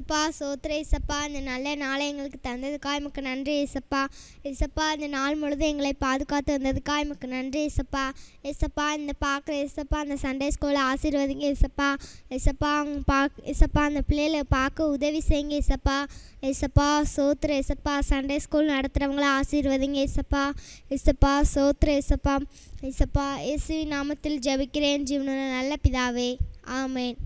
ஏசப்பா சோத்திர ஏசப்பா இந்த நல்ல நாளை எங்களுக்கு தந்ததுக்காக எமக்கு நன்றி ஏசப்பா ஏசப்பா இந்த நாள் முழுதும் எங்களை பாதுகாத்து வந்ததுக்காக எமக்கு நன்றி ஏசப்பா ஏசப்பா இந்த பார்க்குற ஏசப்பா அந்த சண்டே ஸ்கூலில் ஆசீர்வதிங்க ஏசப்பா ஏசப்பா அவங்க பாக் ஏசப்பா அந்த பிள்ளைகளை பார்க்க உதவி செய்யுங்க ஏசப்பா ஏசப்பா சோத்திர ஏசப்பா சண்டே ஸ்கூல் நடத்துகிறவங்கள ஆசீர்வதிங்க ஏசப்பா ஏசப்பா சோத்திர ஏசப்பா ஏசப்பா இயேசுவி நாமத்தில் ஜெபிக்கிறேன் ஜீவனுள்ள நல்ல பிதாவே ஆமென்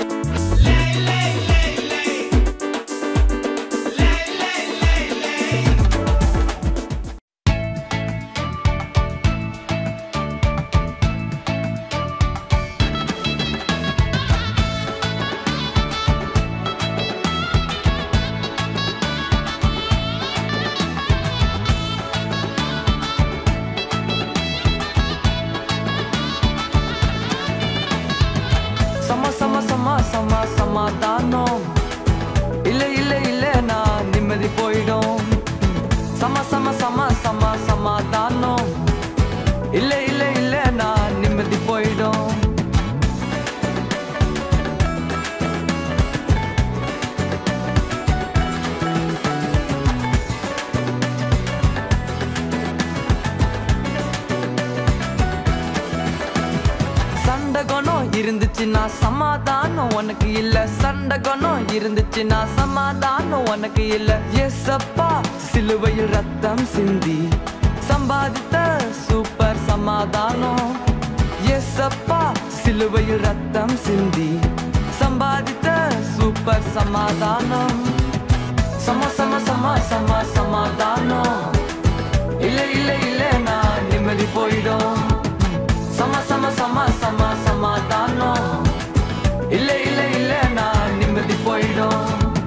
சம சம சம சம சமாதானம் இல்ல இல்ல இல்ல நான் நிம்மதி போயிடும் சம சம சம சம சமாதானம் இல்ல இல்ல இல்ல நான் நிம்மதி போயிடும் சண்டை குணம் இருந்துச்சுன்னா சமாதானம் உனக்கு இல்ல சண்டை குணம் இருந்துச்சுன்னா சமாதானம் உனக்கு இல்ல எஸ்அப்பா சிலுவையில் ரத்தம் சிந்தி சம்பாதித்த சூப்பர் சமாதானம் எஸ்அப்பா சிலுவையில் ரத்தம் சிந்தி சம்பாதித்த சூப்பர் சமாதானம் சம சம சம சம சமாதானம் இல்ல இல்ல இல்ல நான் நிம்மதி போயிடும் சம சம சம சம சமாதானம் இல்ல இல்ல இல்ல நான் நிம்மதி போயிடும்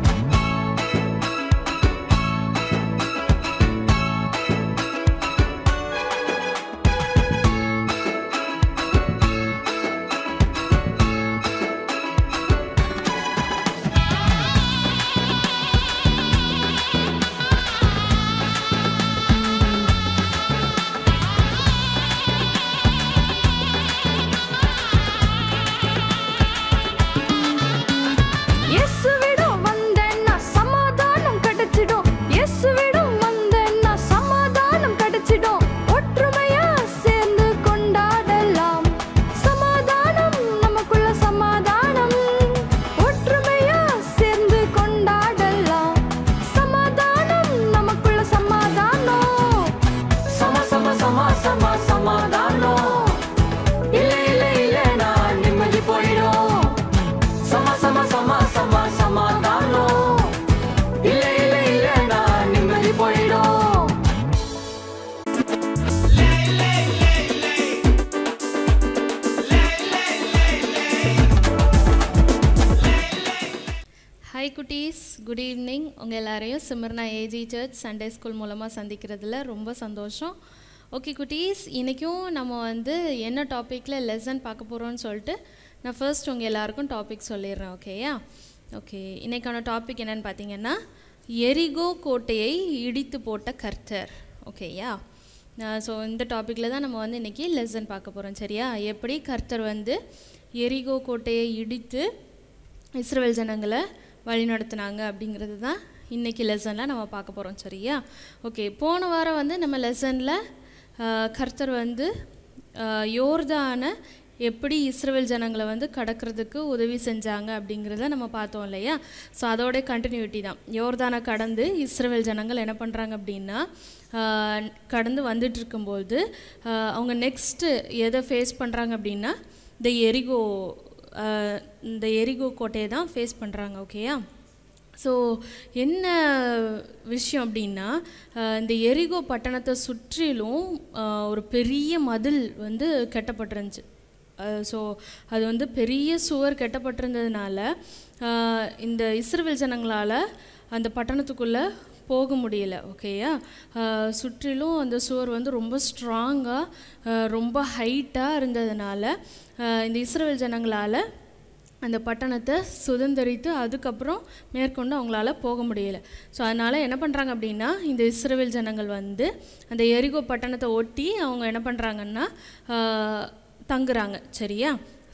இயேசுவிடம் வந்தேன்னா சமாதானம் கிடைச்சிடும் இயேசுவிடம் வந்தேன்னா சமாதானம் கிடைச்சிடும் ஒற்றுமையா சேர்ந்து கொண்டாடலாம் சமாதானம் நமக்குள்ள சமாதானம் ஒற்றுமையா சேர்ந்து கொண்டாடலாம் சமாதானம் நமக்குள்ள சமாதானம் சம சம சம சம சமாதானம் இல்ல இல்ல இல்ல நான் நிம்மதி போயிடும் சம சம சம சம சமாதானம் இல்ல இல்ல இல்ல நான் நிம்மதி போயிடும் ஹாய் குட்டீஸ் குட் ஈவினிங் உங்கள் எல்லாரையும் Smyrna AG church Sunday school மூலமாக சந்திக்கிறதுல ரொம்ப சந்தோஷம் ஓகே குட்டீஸ் இன்றைக்கும் நம்ம வந்து என்ன டாப்பிக்கில் லெசன் பார்க்க போகிறோம்னு சொல்லிட்டு நான் ஃபர்ஸ்ட் உங்கள் எல்லாருக்கும் டாபிக் சொல்லிடுறேன் ஓகேயா ஓகே இன்றைக்கான டாபிக் என்னன்னு பார்த்தீங்கன்னா எரிகோ கோட்டையை இடித்து போட்ட கர்த்தர் ஓகேயா ஸோ இந்த டாப்பிக்கில் தான் நம்ம வந்து இன்றைக்கி லெசன் பார்க்க போகிறோம் சரியா எப்படி கர்த்தர் வந்து எரிகோ கோட்டையை இடித்து இஸ்ரவேல் ஜனங்களை வழி நடத்துனாங்க அப்படிங்கிறது தான் இன்றைக்கி லெசனில் நம்ம பார்க்க போகிறோம் சரியா ஓகே போன வாரம் வந்து நம்ம லெசனில் கர்த்தர் வந்து ஆஹ், யோர்தானை எப்படி இஸ்ரவேல் ஜனங்களை வந்து கடக்கிறதுக்கு உதவி செஞ்சாங்க அப்படிங்கிறத நம்ம பார்த்தோம் இல்லையா ஸோ அதோட கண்டினியூட்டி தான் யோர்தானை கடந்து இஸ்ரவேல் ஜனங்கள் என்ன பண்ணுறாங்க அப்படின்னா ஆஹ், கடந்து வந்துட்டு இருக்கும்போது ஆஹ், அவங்க நெக்ஸ்ட்டு எதை ஃபேஸ் பண்ணுறாங்க அப்படின்னா இந்த எரிகோ ஆஹ், இந்த எரிகோ கோட்டையை தான் ஃபேஸ் பண்ணுறாங்க ஓகேயா ஸோ என்ன விஷயம் அப்படின்னா ஆஹ், இந்த எரிகோ பட்டணத்தை சுற்றிலும் ஆஹ், ஒரு பெரிய மதில் வந்து கட்டப்பட்டிருந்துச்சு ஸோ அது வந்து பெரிய சுவர் கட்டப்பட்டிருந்ததுனால ஆஹ், இந்த இஸ்ரவேல் ஜனங்களால் அந்த பட்டணத்துக்குள்ளே போக முடியல ஓகேயா ஆஹ், சுற்றிலும் அந்த சுவர் வந்து ரொம்ப ஸ்ட்ராங்காக ரொம்ப ஹைட்டாக இருந்ததுனால ஆஹ், இந்த இஸ்ரவேல் ஜனங்களால் அந்த பட்டணத்தை சுதந்திரித்து அதுக்கப்புறம் மேற்கொண்டு அவங்களால போக முடியல ஸோ அதனால் என்ன பண்ணுறாங்க அப்படின்னா இந்த இஸ்ரவேல் ஜனங்கள் வந்து அந்த எரிகோ பட்டணத்தை ஒட்டி அவங்க என்ன பண்ணுறாங்கன்னா தங்குறாங்க சரியா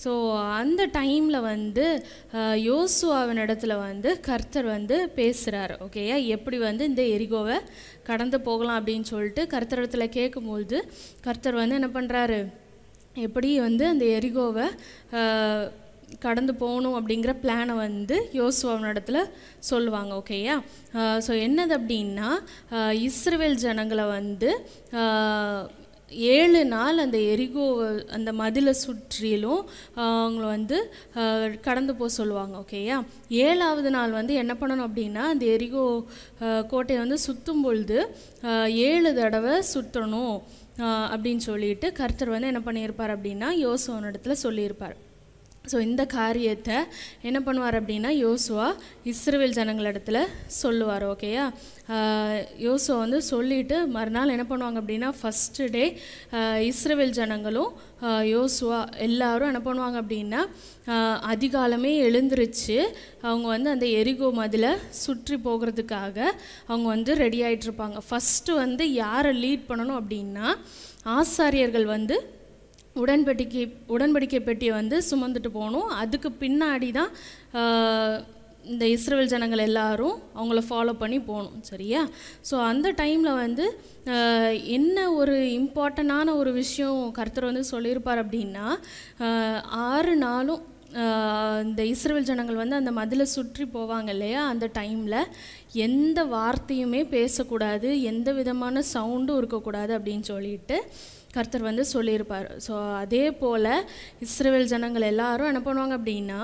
ஸோ அந்த டைமில் வந்து அஹ், யோசுவாவின் இடத்துல வந்து கர்த்தர் வந்து பேசுகிறார் ஓகேயா எப்படி வந்து இந்த எரிகோவை கடந்து போகலாம் அப்படின்னு சொல்லிட்டு கர்த்தர் இடத்துல கேட்கும்போது கர்த்தர் வந்து என்ன பண்ணுறாரு எப்படி வந்து அந்த எரிகோவை அஹ், கடந்து போகணும் அப்படிங்கிற பிளானை வந்து யோசுவாவின் இடத்துல சொல்லுவாங்க ஓகேயா ஸோ என்னது அப்படின்னா அஹ், இஸ்ரவேல் ஜனங்களை வந்து அஹ், ஏழு நாள் அந்த எரிகோ அந்த மதிலை சுற்றிலும் ஆஹ், அவங்கள வந்து ஆஹ், கடந்து போக சொல்லுவாங்க ஓகேயா ஏழாவது நாள் வந்து என்ன பண்ணணும் அப்படின்னா அந்த எரிகோ ஆஹ், கோட்டையை வந்து சுற்றும் பொழுது ஆஹ், ஏழு தடவை சுற்றணும் ஆஹ், அப்படின்னு சொல்லிட்டு கர்த்தர் வந்து என்ன பண்ணியிருப்பார் அப்படின்னா யோசுவன் இடத்துல சொல்லியிருப்பார் ஸோ இந்த காரியத்தை என்ன பண்ணுவார் அப்படின்னா யோசுவா இஸ்ரவேல் ஜனங்களிடத்துல சொல்லுவார் ஓகேயா ஆஹ் யோசுவா வந்து சொல்லிட்டு மறுநாள் என்ன பண்ணுவாங்க அப்படின்னா ஃபஸ்ட்டு டே இஸ்ரவேல் ஜனங்களும் ஆஹ் யோசுவா எல்லாரும் என்ன பண்ணுவாங்க அப்படின்னா ஆஹ் அதிகாலமே எழுந்திருச்சு அவங்க வந்து அந்த எரிகோ மதிலை சுற்றி போகிறதுக்காக அவங்க வந்து ரெடி ஆயிட்டு இருப்பாங்க ஃபஸ்ட்டு வந்து யாரை லீட் பண்ணணும் அப்படின்னா ஆசாரியர்கள் வந்து உடன்படிக்கை உடன்படிக்கை பெட்டியை வந்து சுமந்துட்டு போகணும் அதுக்கு பின்னாடி தான் ஆஹ், இந்த இஸ்ரேல் ஜனங்கள் எல்லாரும் அவங்கள ஃபாலோ பண்ணி போகணும் சரியா ஸோ அந்த டைமில் வந்து ஆஹ், என்ன ஒரு இம்பார்ட்டண்டான ஒரு விஷயம் கர்த்தர் வந்து சொல்லியிருப்பார் அப்படின்னா ஆஹ், ஆறு நாளும் ஆஹ், இந்த இஸ்ரேல் ஜனங்கள் வந்து அந்த மதிலை சுற்றி போவாங்க இல்லையா அந்த டைமில் எந்த வார்த்தையுமே பேசக்கூடாது எந்த விதமான சவுண்டும் இருக்கக்கூடாது அப்படின்னு சொல்லிட்டு கர்த்தர் வந்து சொல்லியிருப்பார் ஸோ அதே போல் இஸ்ரேல் ஜனங்கள் எல்லாரும் என்ன பண்ணுவாங்க அப்படின்னா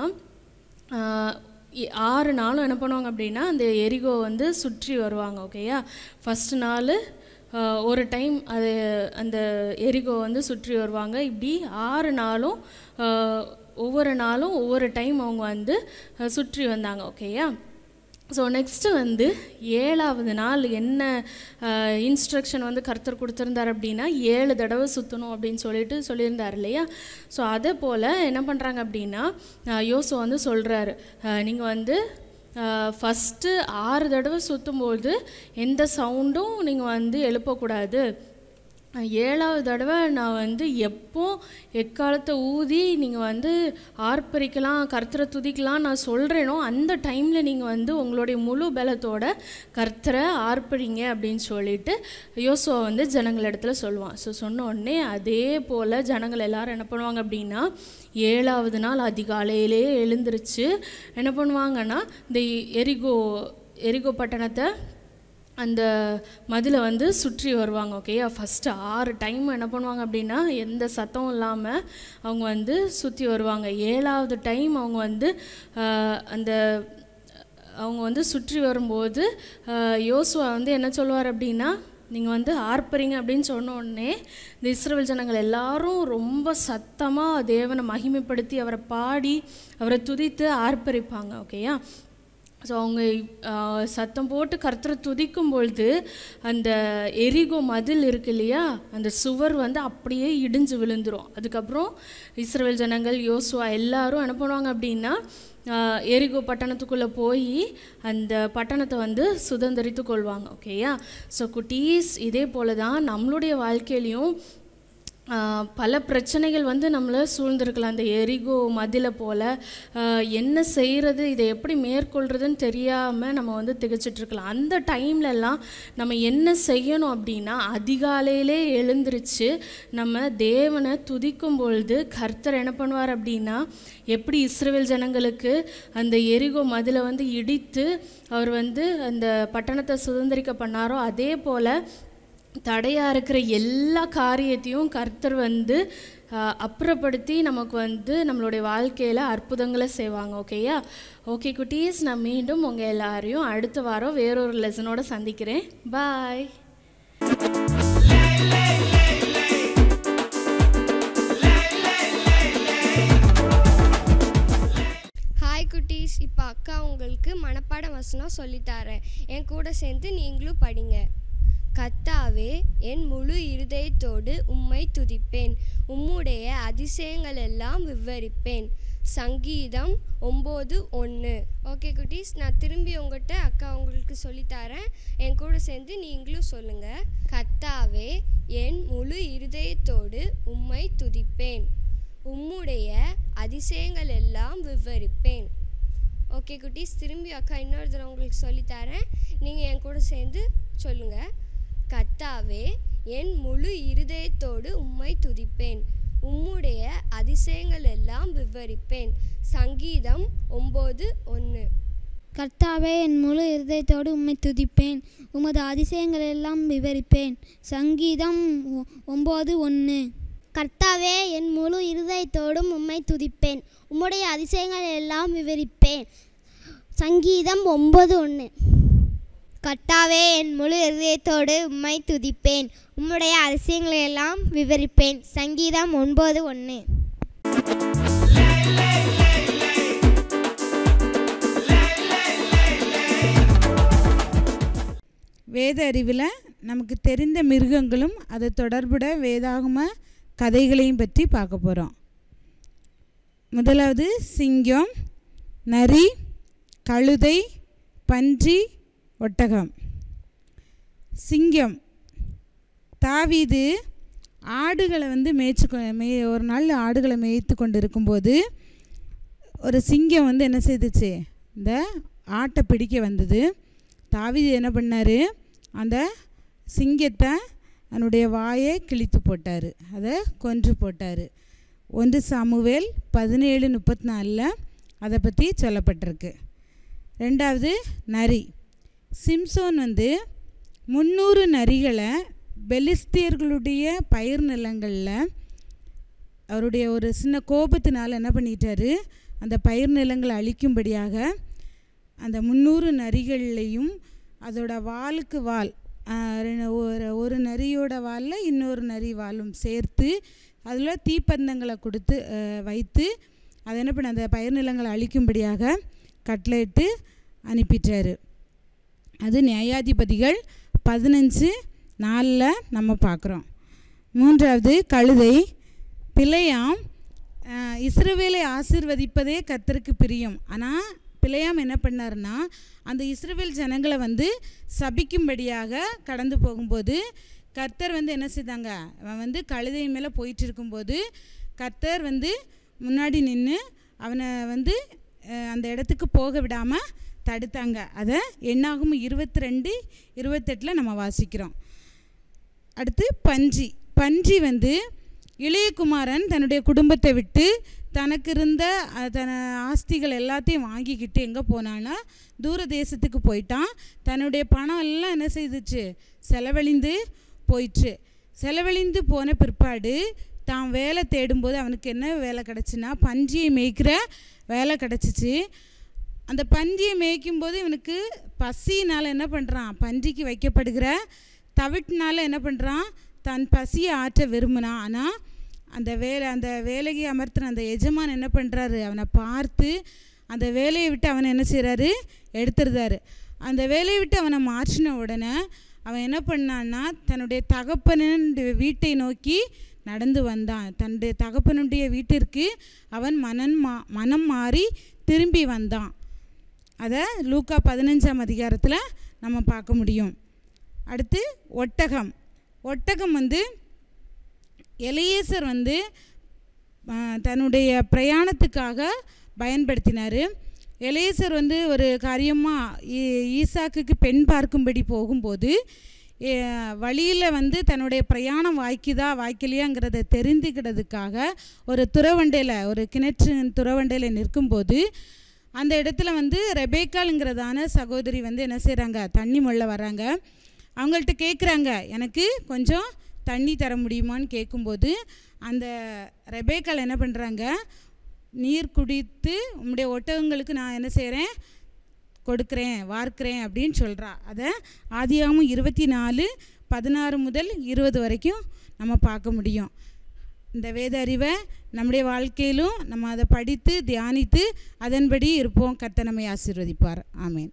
ஆஹ், இ- ஆறு நாளும் என்ன பண்ணுவாங்க அப்படின்னா அந்த எரிகோ வந்து சுற்றி வருவாங்க ஓகேயா ஃபஸ்ட் நாள் ஆஹ், ஒரு டைம் அது அந்த எரிகோ வந்து சுற்றி வருவாங்க இப்படி ஆறு நாளும் ஆஹ், ஒவ்வொரு நாளும் ஒவ்வொரு டைம் அவங்க வந்து ஆஹ், சுற்றி வந்தாங்க ஓகேயா ஸோ நெக்ஸ்ட்டு வந்து ஏழாவது நாள் என்ன இன்ஸ்ட்ரக்ஷன் வந்து கர்த்தர் கொடுத்துருந்தார் அப்படின்னா ஏழு தடவை சுற்றணும் அப்படின்னு சொல்லிட்டு சொல்லியிருந்தார் இல்லையா ஸோ அதே போல் என்ன பண்ணுறாங்க அப்படின்னா அஹ், யோசு வந்து சொல்கிறாரு நீங்கள் வந்து ஃபஸ்ட்டு ஆறு தடவை சுற்றும்போது எந்த சவுண்டும் நீங்கள் வந்து எழுப்பக்கூடாது ஏழாவது தடவை நான் வந்து எப்போ எக்காலத்தை ஊதி நீங்கள் வந்து ஆர்ப்பரிக்கலாம் கர்த்தரை துதிக்கலாம் நான் சொல்கிறேனோ அந்த டைமில் நீங்கள் வந்து உங்களுடைய முழு பலத்தோட கர்த்தரை ஆர்ப்பரிங்க அப்படின்னு சொல்லிட்டு யோசுவா வந்து ஜனங்கள் இடத்துல சொல்லுவான் ஸோ சொன்ன உடனே அதே போல் ஜனங்கள் எல்லாரும் என்ன பண்ணுவாங்க அப்படின்னா ஏழாவது நாள் அதிகாலையிலே எழுந்திருச்சு என்ன பண்ணுவாங்கன்னா இந்த எரிகோ எரிகோ பட்டணத்தை அந்த மதிலை வந்து சுற்றி வருவாங்க ஓகேயா ஃபஸ்ட்டு ஆறு டைம் என்ன பண்ணுவாங்க அப்படின்னா எந்த சத்தமும் இல்லாமல் அவங்க வந்து சுற்றி வருவாங்க ஏழாவது டைம் அவங்க வந்து ஆஹ், அந்த அவங்க வந்து சுற்றி வரும்போது ஆஹ், யோசுவா வந்து என்ன சொல்லுவார் அப்படின்னா நீங்கள் வந்து ஆர்ப்பரிங்க அப்படின்னு சொன்ன உடனே இந்த இஸ்ரவேல் ஜனங்கள் எல்லாரும் ரொம்ப சத்தமாக தேவனை மகிமைப்படுத்தி அவரை பாடி அவரை துதித்து ஆர்ப்பரிப்பாங்க ஓகேயா ஸோ அவங்க ஆஹ், சத்தம் போட்டு கர்த்தரை துதிக்கும் பொழுது அந்த எரிகோ மதில் இருக்கு இல்லையா அந்த சுவர் வந்து அப்படியே இடிஞ்சு விழுந்துரும் அதுக்கப்புறம் இஸ்ரவேல் ஜனங்கள் யோசுவா எல்லாரும் என்ன பண்ணுவாங்க அப்படின்னா ஆஹ், எரிகோ பட்டணத்துக்குள்ளே போய் அந்த பட்டணத்தை வந்து சுதந்திரித்து கொள்வாங்க ஓகேயா ஸோ குட்டீஸ் இதே போல தான் நம்மளுடைய வாழ்க்கையிலையும் ஆஹ் பல பிரச்சனைகள் வந்து நம்மளை சூழ்ந்திருக்கலாம் அந்த எரிகோ மதிலை போல் ஆஹ் என்ன செய்கிறது இதை எப்படி மேற்கொள்கிறதுன்னு தெரியாமல் நம்ம வந்து திகைச்சிட்டு இருக்கலாம் அந்த டைம்லலாம் நம்ம என்ன செய்யணும் அப்படின்னா அதிகாலையிலே எழுந்திருச்சு நம்ம தேவனை துதிக்கும் பொழுது கர்த்தர் என்ன பண்ணுவார் அப்படின்னா எப்படி இஸ்ரவேல் ஜனங்களுக்கு அந்த எரிகோ மதிலை வந்து இடித்து அவர் வந்து அந்த பட்டணத்தை சுதந்திரிக்க பண்ணாரோ அதே போல் தடையாக இருக்கிற எல்லா காரியத்தையும் கர்த்தர் வந்து ஆஹ், அப்புறப்படுத்தி நமக்கு வந்து நம்மளுடைய வாழ்க்கையில் அற்புதங்களை செய்வாங்க ஓகேயா ஓகே குட்டீஸ் நான் மீண்டும் உங்கள் எல்லாரையும் அடுத்த வாரம் வேறொரு லெசனோட சந்திக்கிறேன் பாய் ஹாய் குட்டீஸ் இப்போ அக்கா உங்களுக்கு மனப்பாட வசனம் சொல்லித்தரேன் என் கூட சேர்ந்து நீங்களும் படிங்க கத்தாவே என் முழு இருதயத்தோடு உம்மை துதிப்பேன் உம்முடைய அதிசயங்கள் எல்லாம் விவரிப்பேன் சங்கீதம் ஒம்பது ஒன்று ஓகே குட்டீஸ் நான் திரும்பி உங்கள்கிட்ட அக்கா உங்களுக்கு சொல்லித்தரேன் என் கூட சேர்ந்து நீங்களும் சொல்லுங்கள் கத்தாவே என் முழு இருதயத்தோடு உம்மை துதிப்பேன் உம்முடைய அதிசயங்கள் எல்லாம் விவரிப்பேன் ஓகே குட்டீஸ் திரும்பி அக்கா இன்னொரு தடவை உங்களுக்கு சொல்லித்தரேன் நீங்கள் என் கூட சேர்ந்து சொல்லுங்கள் கத்தாவே என் முழு இருதயத்தோடு உம்மை துதிப்பேன் உம்முடைய அதிசயங்கள் எல்லாம் விவரிப்பேன் சங்கீதம் ஒம்பது ஒன்று கர்த்தாவே என் முழு இருதயத்தோடு உம்மை துதிப்பேன் உமது அதிசயங்கள் எல்லாம் விவரிப்பேன் சங்கீதம் ஒ- ஒம்பது ஒன்று கர்த்தாவே என் முழு இருதயத்தோடும் உம்மை துதிப்பேன் உம்முடைய அதிசயங்கள் எல்லாம் விவரிப்பேன் சங்கீதம் ஒன்பது ஒன்று கர்த்தாவே என் முழு இருதயத்தோடு உம்மை துதிப்பேன் உம்முடைய அதிசயங்களை எல்லாம் விவரிப்பேன் சங்கீதம் ஒன்பது ஒன்று வேத அறிவில் நமக்கு தெரிந்த மிருகங்களும் அது தொடர்புட வேதாகம கதைகளையும் பற்றி பார்க்க போகிறோம் முதலாவது சிங்கம் நரி கழுதை பன்றி ஒட்டகம் சிங்கம் தாவீது ஆடுகளை வந்து மேய்ச்சி கொ- மே ஒரு நாள் ஆடுகளை மேய்த்து கொண்டு இருக்கும்போது ஒரு சிங்கம் வந்து என்ன செய்துச்சு இந்த ஆட்டை பிடிக்க வந்தது தாவீது என்ன பண்ணார் அந்த சிங்கத்தை அதனுடைய வாயை கிழித்து போட்டார் அதை கொன்று போட்டார் ஒன்று சாமுவேல் பதினேழு முப்பத்தி நாலில் அதை பற்றி சொல்லப்பட்டிருக்கு ரெண்டாவது நரி சிம்சோன் வந்து முந்நூறு நரிகளை பெலிஸ்தியர்களுடைய பயிர் நிலங்களில் அவருடைய ஒரு சின்ன கோபத்தினால் என்ன பண்ணிட்டாரு அந்த பயிர் நிலங்களை அழிக்கும்படியாக அந்த முந்நூறு நரிகள்லையும் அதோட வாலுக்கு வால் ஆஹ், ரெண்டு- ஒரு ஒரு நரியோட வாலில் இன்னொரு நரி வாலும் சேர்த்து அதில் தீப்பந்தங்களை கொடுத்து ஆஹ், வைத்து அதை என்ன பண்ண அந்த பயிர் நிலங்களை அழிக்கும்படியாக கட்லேட்டு அனுப்பிட்டாரு அது நியாயாதிபதிகள் பதினஞ்சு நாலில் நம்ம பார்க்குறோம் மூன்றாவது கழுதை பிழையாம் ஆஹ், இஸ்ரவேலை ஆசீர்வதிப்பதே கர்த்தருக்கு பிரியம் ஆனால் பிழையாம் என்ன பண்ணாருன்னா அந்த இஸ்ரவேல் ஜனங்களை வந்து சபிக்கும்படியாக கடந்து போகும்போது கர்த்தர் வந்து என்ன செய்தாங்க அவன் வந்து கழுதை மேலே போயிட்டு இருக்கும்போது கர்த்தர் வந்து முன்னாடி நின்று அவனை வந்து அஹ், அந்த இடத்துக்கு போக விடாமல் தடுத்தாங்க அதை என்னாகும் இருபத்தி ரெண்டு இருபத்தெட்டில் நம்ம வாசிக்கிறோம் அடுத்து பன்றி பன்றி வந்து இளையகுமாரன் தன்னுடைய குடும்பத்தை விட்டு தனக்கு இருந்த அஹ், தன ஆஸ்திகள் எல்லாத்தையும் வாங்கிக்கிட்டு எங்கே போனான்னா தூர தேசத்துக்கு போயிட்டான் தன்னுடைய பணம் எல்லாம் என்ன செய்துச்சு செலவழிந்து போயிற்று செலவழிந்து போன பிற்பாடு தான் வேலை தேடும்போது அவனுக்கு என்ன வேலை கிடச்சுன்னா பன்றியை மேய்க்கிற வேலை கிடச்சிச்சு அந்த பன்றியை மேய்க்கும்போது இவனுக்கு பசினால் என்ன பண்ணுறான் பன்றிக்கு வைக்கப்படுகிற தவிட்டினால என்ன பண்ணுறான் தன் பசியை ஆற்ற விரும்பினான் ஆனால் அந்த வேலை அந்த வேலையை அமர்த்தின அந்த எஜமான் என்ன பண்ணுறாரு அவனை பார்த்து அந்த வேலையை விட்டு அவனை என்ன செய்கிறாரு எடுத்துருந்தாரு அந்த வேலையை விட்டு அவனை மாற்றின உடனே அவன் என்ன பண்ணான்னா தன்னுடைய தகப்பனுடைய வீட்டை நோக்கி நடந்து வந்தான் தன்னுடைய தகப்பனுடைய வீட்டிற்கு அவன் மனம் மா மனம் மாறி திரும்பி வந்தான் அதை லூக்கா பதினஞ்சாம் அதிகாரத்தில் நம்ம பார்க்க முடியும் அடுத்து ஒட்டகம் ஒட்டகம் வந்து எலியேசர் வந்து ஆ, தன்னுடைய பிரயாணத்துக்காக பயன்படுத்தினார் எலியேசர் வந்து ஒரு காரியமாக ஈசாக்குக்கு பெண் பார்க்கும்படி போகும்போது வழியில் வந்து தன்னுடைய பிரயாணம் வாய்க்குதா வாய்க்கலையாங்கிறத தெரிந்துக்கிறதுக்காக ஒரு துறவண்டையில் ஒரு கிணற்று துறவண்டையில் நிற்கும்போது அந்த இடத்துல வந்து ரெபேக்காளுங்கிறதான சகோதரி வந்து என்ன செய்கிறாங்க தண்ணி மொள்ள வராங்க அவங்கள்ட்ட கேட்குறாங்க எனக்கு கொஞ்சம் தண்ணி தர முடியுமான்னு கேட்கும்போது அந்த ரெபேக்கால் என்ன பண்ணுறாங்க நீர் குடித்து உம்முடைய ஒட்டகங்களுக்கு நான் என்ன செய்கிறேன் கொடுக்குறேன் வார்க்கிறேன் அப்படின்னு சொல்கிறா அதை ஆதியாகமும் இருபத்தி நாலு பதினாறு முதல் இருபது வரைக்கும் நம்ம பார்க்க முடியும் இந்த வேத அறிவை நம்முடைய வாழ்க்கையிலும் நம்ம அதை படித்து தியானித்து அதன்படி இருப்போம் கர்த்தர் நம்மை ஆசீர்வதிப்பார் ஆமென்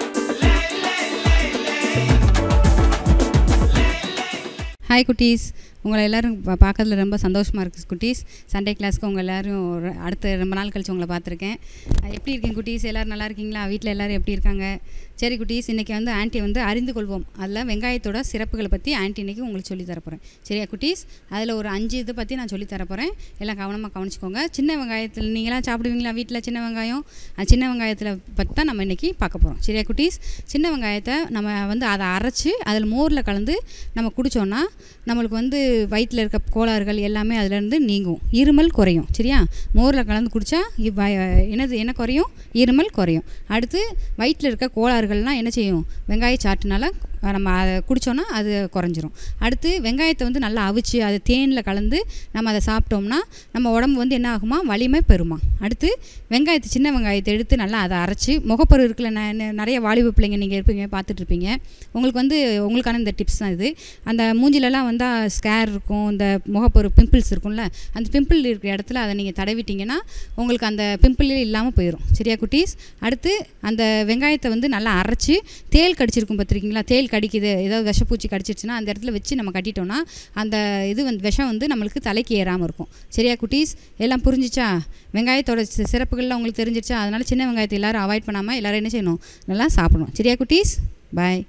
ஹாய் குட்டீஸ் உங்களை எல்லோரும் பா பார்க்கறதுல ரொம்ப சந்தோஷமாக இருக்குது குட்டீஸ் சண்டே கிளாஸ்க்கு உங்கள் எல்லோரும் ஒரு- அடுத்த ரொம்ப நாள் கழிச்சு உங்களை பார்த்துருக்கேன் அஹ் எப்படி இருக்கீங்க குட்டீஸ் எல்லோரும் நல்லா இருக்கீங்களா வீட்டில் எல்லோரும் எப்படி இருக்காங்க சரி குட்டீஸ் இன்றைக்கி வந்து ஆன்ட்டி வந்து அறிந்து கொள்வோம் அதில் வெங்காயத்தோட சிறப்புகளை பற்றி ஆன்ட்டி இன்றைக்கி உங்களுக்கு சொல்லித் தர போகிறேன் சரியா குட்டீஸ் அதில் ஒரு அஞ்சு இதை பற்றி நான் சொல்லித் தர போகிறேன் எல்லாம் கவனமாக கவனிச்சுக்கோங்க சின்ன வெங்காயத்தில் நீங்களாம் சாப்பிடுவீங்களா வீட்டில் சின்ன வெங்காயம் அந்த சின்ன வெங்காயத்தில் பற்றி தான் நம்ம இன்றைக்கி பார்க்க போகிறோம் சரியா குட்டீஸ் சின்ன வெங்காயத்தை நம்ம வந்து அதை அரைச்சி அதில் மோரில் கலந்து நம்ம குடித்தோன்னா நம்மளுக்கு வந்து வயிற்றில் இருக்க கோளாறுகள் எல்லாமே அதுலேருந்து நீங்கும் இருமல் குறையும் சரியா மோரில் கலந்து குடித்தா என்னது என்ன குறையும் இருமல் குறையும் அடுத்து வயிற்றில் இருக்க கோளாறுகள்லாம் என்ன செய்யும் வெங்காய சாற்றுனால அஹ், நம்ம அதை குடித்தோன்னா அது குறைஞ்சிரும் அடுத்து வெங்காயத்தை வந்து நல்லா அவிச்சு அதை தேனில் கலந்து நம்ம அதை சாப்பிட்டோம்னா நம்ம உடம்பு வந்து என்ன ஆகுமா வலிமை பெறுமா அடுத்து வெங்காயத்தை சின்ன வெங்காயத்தை எடுத்து நல்லா அதை அரைச்சி முகப்பரு இருக்குல்ல ந- ந- நிறைய வாலிப பிள்ளைங்க நீங்கள் இருப்பீங்க பார்த்துட்டு இருப்பீங்க உங்களுக்கு வந்து உங்களுக்கான இந்த டிப்ஸ் தான் இது அந்த மூஞ்சிலலாம் வந்தால் ஸ்கேர் இருக்கும் இந்த முகப்பரு பிம்பிள்ஸ் இருக்கும்ல அந்த பிம்பிள் இருக்கிற இடத்துல அதை நீங்கள் தடவிட்டீங்கன்னா உங்களுக்கு அந்த பிம்பிளே இல்லாமல் போயிடும் சரியா குட்டீஸ் அடுத்து அந்த வெங்காயத்தை வந்து நல்லா அரைச்சி தேல் கடிச்சிருக்கும் பார்த்துருக்கீங்களா தேல் கடிக்குது ஏதாவது விஷப்பூச்சி கடிச்சிருச்சுன்னா அந்த இடத்துல வச்சு நம்ம கட்டிட்டோம்னா அந்த இது வந்து விஷம் வந்து நம்மளுக்கு தலைக்கு ஏறாமல் இருக்கும் சரியா குட்டீஸ் எல்லாம் புரிஞ்சிச்சா வெங்காயத்தோட சி- சிறப்புகள்லாம் உங்களுக்கு தெரிஞ்சிருச்சா அதனால் சின்ன வெங்காயத்தை எல்லாரும் அவாய்ட் பண்ணாமல் எல்லாரும் என்ன செய்யணும் நல்லா சாப்பிடணும் சரியா குட்டீஸ் பாய்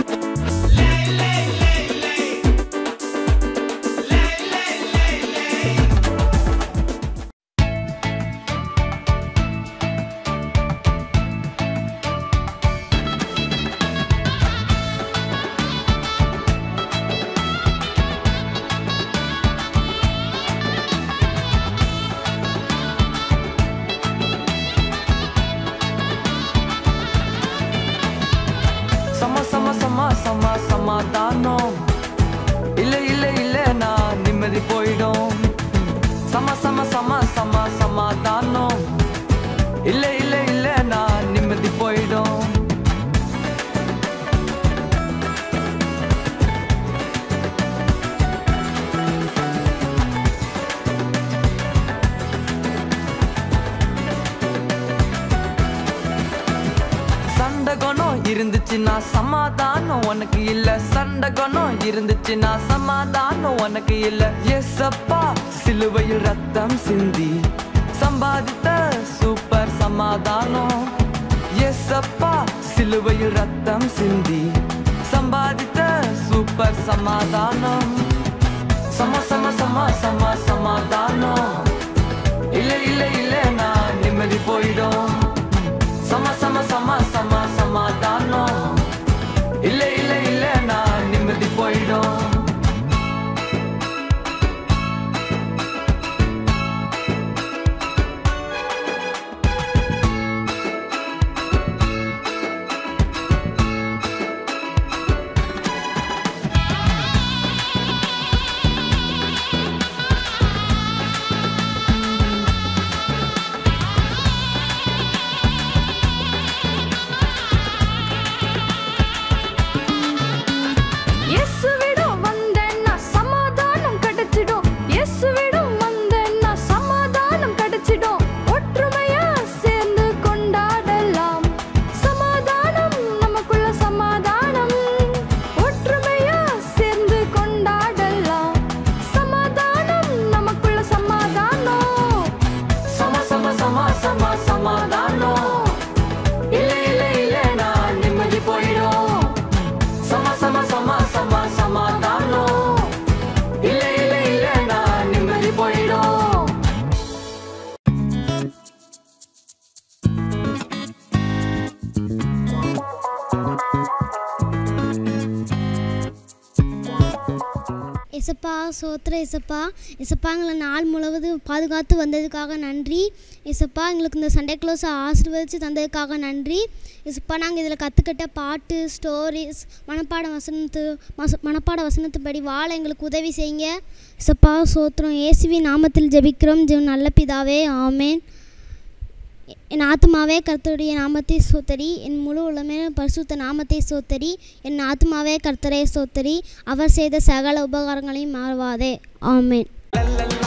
சம சம சம சம சமாதானம் இல்ல இல்ல இல்ல நான் நிம்மதி போயிடும் சம சம சம சம சமாதானம் இல்ல இல்ல இல்ல நான் நிம்மதி போயிடும் சண்டை குணம் இருந்துச்சுன்னா சமாதானம் உனக்கு இல்ல சண்டை குணம் இருந்துச்சுன்னா சமாதானம் உனக்கு இல்ல எஸ்அப்பா சிலுவையில் ரத்தம் சிந்தி சம்பாதித்த சூப்பர் சமாதானம் எஸ்அப்பா சிலுவையில் ரத்தம் சிந்தி சம்பாதித்த சூப்பர் சமாதானம் சம சம சம சம சமாதானம் இல்ல இல்ல இல்ல நான் நிம்மதி போயிடும் சம சம சம சம சமாதானம் இல்ல இல்ல இல்ல நான் நிம்மதி போயிடும் இயேசுவிடம் வந்தேன்னா சமாதானம் கிடைச்சிடும் இயேசுவிடம் வந்தேன்னா சமாதானம் கிடைச்சிடும் ஒற்றுமையா சேர்ந்து கொண்டாடலாம் சமாதானம் நமக்குள்ள சமாதானம் ஒற்றுமையா சேர்ந்து கொண்டாடலாம் சமாதானம் நமக்குள்ள சமாதானம் சம சம சம சம சமாதானம் இல்ல இல்ல இல்ல நான் நிம்மதி போயிடும் சம சம சம சம சமாதானம் இல்ல இல்ல இல்ல நான் நிம்மதி போயிடும் இசப்பா சோத்திர இசப்பா இசப்பா எங்களை நாள் முழுவதும் பாதுகாத்து வந்ததுக்காக நன்றி இசப்பா எங்களுக்கு இந்த சண்டே க்ளோஸை ஆசீர்வதித்து தந்ததுக்காக நன்றி இசப்பா நாங்கள் இதில் கற்றுக்கிட்ட பாட்டு ஸ்டோரிஸ் மனப்பாட வசனத்து மச மனப்பாட வசனத்துப்படி வாழ எங்களுக்கு உதவி செய்யுங்க இசப்பா சோத்திரம் இயேசுவி நாமத்தில் ஜெபிக்கிறோம் ஜெம் நல்ல பிதாவே ஆமேன் என் ஆத்மாவே கர்த்தருடைய நாமத்தை சோத்தரி என் முழு உலமே பரிசுத்த நாமத்தை சோத்தரி என் ஆத்மாவே கர்த்தரை சோத்தரி அவர் செய்த சகல உபகாரங்களையும் மாறுவாதே ஆமேன்